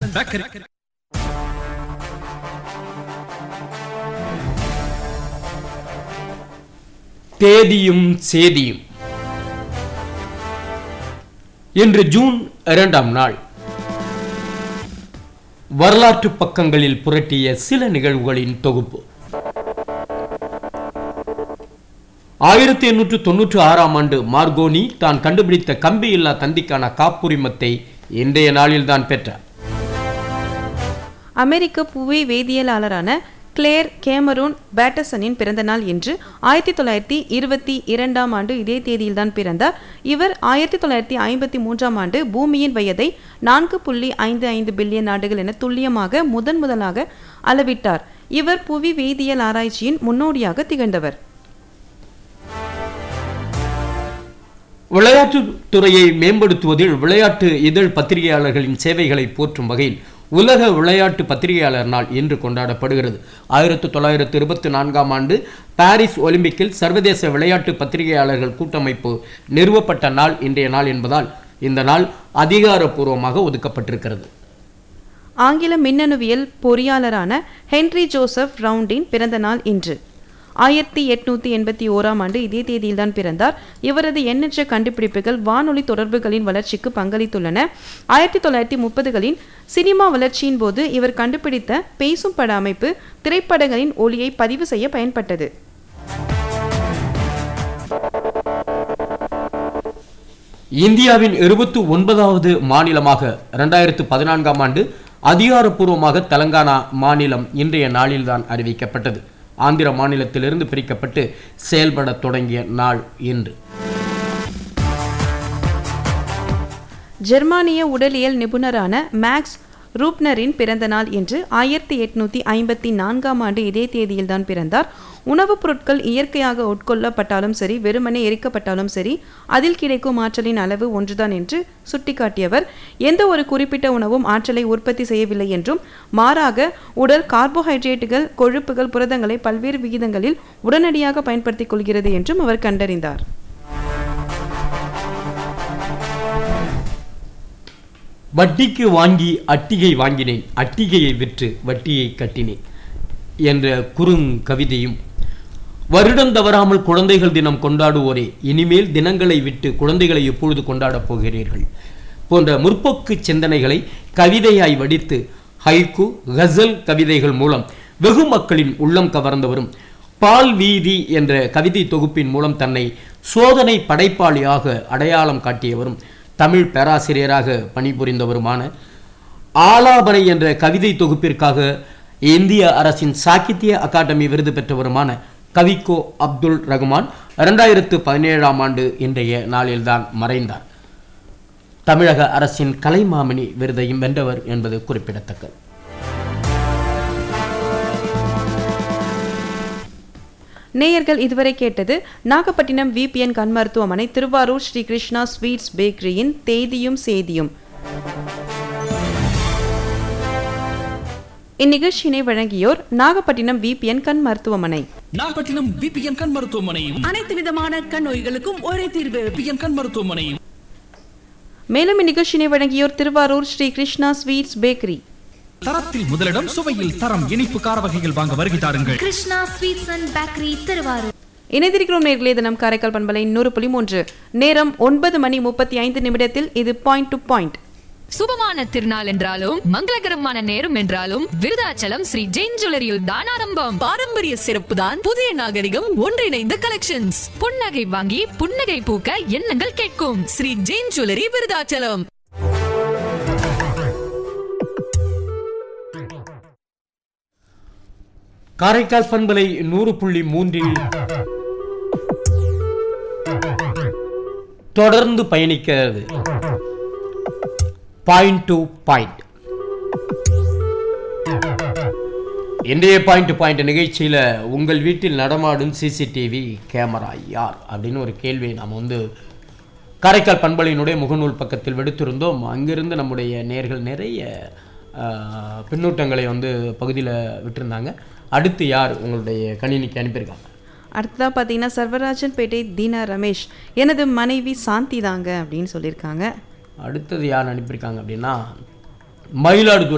and bakery தேதியும் சேதியும் இன்று June இரண்டாம் நாள் வரலாற்று பக்கங்களில் புரட்டிய சில நிகழ்வுகளின் தொகுப்பு ஆயிரத்தி எண்ணூற்று தொன்னூற்று ஆறாம் ஆண்டு மார்கோனி தான் கண்டுபிடித்த கம்பியில்லா தந்திக்கான காப்புரிமத்தை இன்றைய நாளில்தான் பெற்றார் அமெரிக்க புவி வேதியியலாளரான கிளேர் கேமரூன் பேட்டசனின் பிறந்த நாள் என்று ஆயிரத்தி தொள்ளாயிரத்தி இருபத்தி இரண்டாம் ஆண்டு இதே தேதியில்தான் பிறந்தார் இவர் ஆயிரத்தி தொள்ளாயிரத்தி ஐம்பத்தி மூன்றாம் ஆண்டு பூமியின் வயதை நான்கு புள்ளி ஐந்து ஐந்து பில்லியன் ஆண்டுகள் என துல்லியமாக முதன் முதலாக அளவிட்டார் இவர் புவி வேதியியல் ஆராய்ச்சியின் முன்னோடியாக திகழ்ந்தவர் விளையாட்டுத் துறையை மேம்படுத்துவதில் விளையாட்டு இதழ் பத்திரிகையாளர்களின் சேவைகளை போற்றும் வகையில் உலக விளையாட்டு பத்திரிகையாளர் நாள் இன்று கொண்டாடப்படுகிறது ஆயிரத்தி தொள்ளாயிரத்து இருபத்தி நான்காம் ஆண்டு பாரிஸ் ஒலிம்பிக்கில் சர்வதேச விளையாட்டு பத்திரிகையாளர்கள் கூட்டமைப்பு நிறுவப்பட்ட நாள் இன்றைய நாள் என்பதால் இந்த நாள் அதிகாரப்பூர்வமாக ஒதுக்கப்பட்டிருக்கிறது ஆங்கில மின்னணுவியல் பொறியாளரான ஹென்றி ஜோசப் ரவுண்டின் பிறந்த நாள் இன்று ஆயிரத்தி எட்நூத்தி எண்பத்தி ஓராம் ஆண்டு இதே தேதியில்தான் பிறந்தார் இவரது எண்ணற்ற கண்டுபிடிப்புகள் வானொலி தொடர்புகளின் வளர்ச்சிக்கு பங்களித்துள்ளன ஆயிரத்தி தொள்ளாயிரத்தி முப்பதுகளின் சினிமா வளர்ச்சியின் போது இவர் கண்டுபிடித்த பேசும் பட அமைப்பு திரைப்படங்களின் ஒளியை பதிவு செய்ய பயன்பட்டது இந்தியாவின் இருபத்தி ஒன்பதாவது மாநிலமாக இரண்டாயிரத்து பதினான்காம் ஆண்டு அதிகாரப்பூர்வமாக தெலங்கானா மாநிலம் இன்றைய நாளில்தான் அறிவிக்கப்பட்டது ஆந்திர மாநிலத்திலிருந்து பிரிக்கப்பட்டு செயல்படத் தொடங்கிய நாள் இன்று ஜெர்மானிய உடலியல் நிபுணரான மேக்ஸ் ரூப்னரின் பிறந்த நாள் என்று ஆயிரத்தி எட்நூத்தி ஐம்பத்தி நான்காம் ஆண்டு இதே தேதியில்தான் பிறந்தார் உணவுப் பொருட்கள் இயற்கையாக உட்கொள்ளப்பட்டாலும் சரி வெறுமனே எரிக்கப்பட்டாலும் சரி அதில் கிடைக்கும் ஆற்றலின் அளவு ஒன்றுதான் என்று சுட்டிக்காட்டியவர் எந்த ஒரு குறிப்பிட்ட உணவும் ஆற்றலை உற்பத்தி செய்யவில்லை என்றும் மாறாக உடல் கார்போஹைட்ரேட்டுகள் கொழுப்புகள் புரதங்களை பல்வேறு விகிதங்களில் உடனடியாக பயன்படுத்திக் கொள்கிறது என்றும் அவர் கண்டறிந்தார் வட்டிக்கு வாங்கி அட்டிகை வாங்கினேன் அட்டிகையை விற்று வட்டியை கட்டினேன் என்ற குறுங்கவிதையும் வருடம் தவறாமல் குழந்தைகள் தினம் கொண்டாடுவோரே இனிமேல் தினங்களை விட்டு குழந்தைகளை எப்பொழுது கொண்டாடப் போகிறீர்கள் போன்ற முற்போக்கு சிந்தனைகளை கவிதையாய் வடித்து ஹைக்கு கசல் கவிதைகள் மூலம் வெகு மக்களின் உள்ளம் கவர்ந்தவரும் பால் வீதி என்ற கவிதை தொகுப்பின் மூலம் தன்னை சோதனை படைப்பாளியாக அடையாளம் காட்டியவரும் தமிழ் பேராசிரியராக பணிபுரிந்தவருமான ஆலாபனை என்ற கவிதை தொகுப்பிற்காக இந்திய அரசின் சாகித்ய அகாடமி விருது பெற்றவருமான கவிக்கோ அப்துல் ரகுமான் இரண்டாயிரத்து பதினேழாம் ஆண்டு இன்றைய நாளில்தான் மறைந்தார் தமிழக அரசின் கலைமாமணி விருதையும் வென்றவர் என்பது குறிப்பிடத்தக்கது நேயர்கள் இதுவரை கேட்டது நாகப்பட்டினம் விபிஎன் கண் மருத்துவமனை திருவாரூர் ஸ்ரீ கிருஷ்ணா ஸ்வீட்ஸ் பேக்கரியின் தேதியும் சேதியும் இந்நிகழ்ச்சியினை வழங்கியோர் நாகப்பட்டினம் விபிஎன் கண் மருத்துவமனை நாகப்பட்டினம் பிபிஎன் கண் மருத்துவமனையும் அனைத்து விதமான கண் நோய்களுக்கும் ஒரே தீர்வு பிபிஎன் கண் மருத்துவமனையும் மேலும் இந்நிகழ்ச்சியினை வழங்கியோர் திருவாரூர் ஸ்ரீ கிருஷ்ணா ஸ்வீட்ஸ் பேக்கரி தரத்தில் முதலிடம் சுவையில் தரம் இனிப்பு கார வகைகள் வாங்க வருகை தாருங்கள் Krishna sweets and bakery Thiruvarur இணைந்திருக்கிறோம் நேர்களே தினம் காரைக்கால் பண்பலை நூறு புள்ளி மூன்று நேரம் ஒன்பது மணி முப்பத்தி ஐந்து நிமிடத்தில் இது பாயிண்ட் டு பாயிண்ட் சுபமான திருநாள் என்றாலும் மங்களகரமான நேரம் என்றாலும் விருதாச்சலம் ஸ்ரீ ஜெயின் ஜுவல்லரியில் தான் ஆரம்பம் பாரம்பரிய சிறப்பு தான் புதிய நாகரிகம் ஒன்றிணைந்த கலெக்ஷன்ஸ் புன்னகை வாங்கி புன்னகை பூக்க எண்ணங்கள் கேட்கும் ஸ்ரீ ஜெயின் ஜுவல்லரி விருதாச்சலம் காரைக்கால் பண்பலை நூறு புள்ளி மூன்றில் தொடர்ந்து பயணிக்கிறது பாயிண்ட் டு பாயிண்ட் இன்றைய பாயிண்ட் டு பாயிண்ட் நிகழ்ச்சியில் உங்கள் வீட்டில் நடமாடும் சிசிடிவி கேமரா யார் அப்படின்னு ஒரு கேள்வியை நாம் வந்து காரைக்கால் பண்பலையினுடைய முகநூல் பக்கத்தில் விடுத்திருந்தோம் அங்கிருந்து நம்முடைய நேர்கள் நிறைய ஆஹ், பின்னூட்டங்களை வந்து பகுதியில் விட்டிருந்தாங்க அடுத்து யார் உங்களுடைய கணினிக்கு அனுப்பியிருக்காங்க அடுத்ததாக பார்த்தீங்கன்னா சர்வராஜன் பேட்டை தீனா ரமேஷ் எனது மனைவி சாந்தி தாங்க அப்படின்னு சொல்லியிருக்காங்க அடுத்தது யார் அனுப்பியிருக்காங்க அப்படின்னா மயிலாடுதுறை